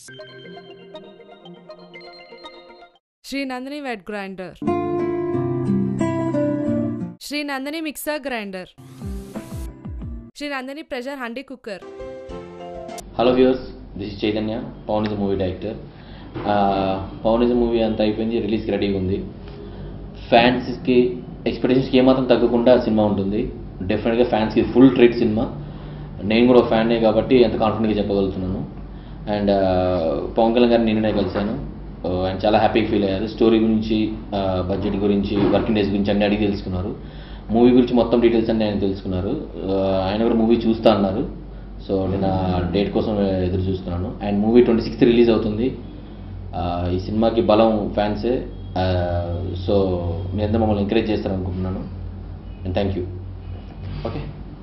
Shri Nandini wet grinder Shri Nandini mixer grinder Shri Nandini pressure హండీ cooker hello viewers this is Chaitanya Pavan is movie director Pavan is movie అంతా అయిపోయింది రిలీజ్కి రెడీగా ఉంది ఫ్యాన్స్కి ఎక్స్పెక్టేషన్స్కి ఏమాత్రం తగ్గకుండా సినిమా ఉంటుంది డెఫినెట్గా ఫ్యాన్స్కి ఫుల్ ట్రీట్ సినిమా నేను కూడా ఒక ఫ్యాన్నే కాబట్టి ఎంత కాన్ఫిడెంట్గా చెప్పగలుగుతున్నాను అండ్ పవన్ కళ్యాణ్ గారిని నిన్ననే కలిశాను ఆయన చాలా హ్యాపీగా ఫీల్ అయ్యారు స్టోరీ గురించి బడ్జెట్ గురించి వర్కింగ్ డేస్ గురించి అన్ని అడిగి తెలుసుకున్నారు మూవీ గురించి మొత్తం డీటెయిల్స్ అన్ని ఆయన తెలుసుకున్నారు ఆ, ఆయన కూడా మూవీ చూస్తా అన్నారు సో నేను ఆ డేట్ కోసం ఎదురు చూస్తున్నాను and movie twenty sixth release అవుతుంది ఆ, ఈ సినిమాకి బలం ఫ్యాన్సే ఆ, సో మీరంతా మమ్మల్ని ఎంకరేజ్ చేస్తారనుకుంటున్నాను అండ్ థ్యాంక్ యూ ఓకే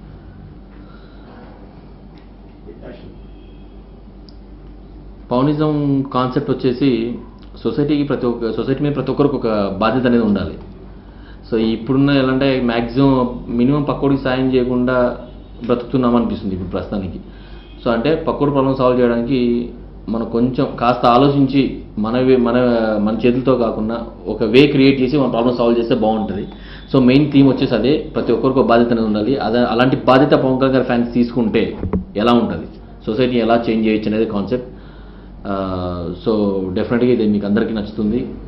పౌనిజం కాన్సెప్ట్ వచ్చేసి సొసైటీకి ప్రతి ఒక్క సొసైటీ మీద ప్రతి ఒక్కరికి ఒక బాధ్యత అనేది ఉండాలి సో ఇప్పుడున్న ఎలా అంటే మ్యాక్సిమం మినిమం పక్కోడికి సాయం చేయకుండా బ్రతుకుతున్నాం అనిపిస్తుంది ఇప్పుడు ప్రస్తుతానికి సో అంటే పక్కోడి ప్రాబ్లం సాల్వ్ చేయడానికి మనం కొంచెం కాస్త ఆలోచించి మన వే- మన మన చేతులతో కాకుండా ఒక వే క్రియేట్ చేసి మన ప్రాబ్లం సాల్వ్ చేస్తే బాగుంటుంది సో మెయిన్ థీమ్ వచ్చేసి అదే ప్రతి ఒక్కరికి ఒక బాధ్యత అనేది ఉండాలి అదే అలాంటి బాధ్యత పవన్ కళ్యాణ్ గారి ఫ్యాన్స్ తీసుకుంటే ఎలా ఉంటుంది సొసైటీని ఎలా చేంజ్ చేయొచ్చు అనేది కాన్సెప్ట్ సో డెఫినెట్గా ఇది మీకు అందరికీ నచ్చుతుంది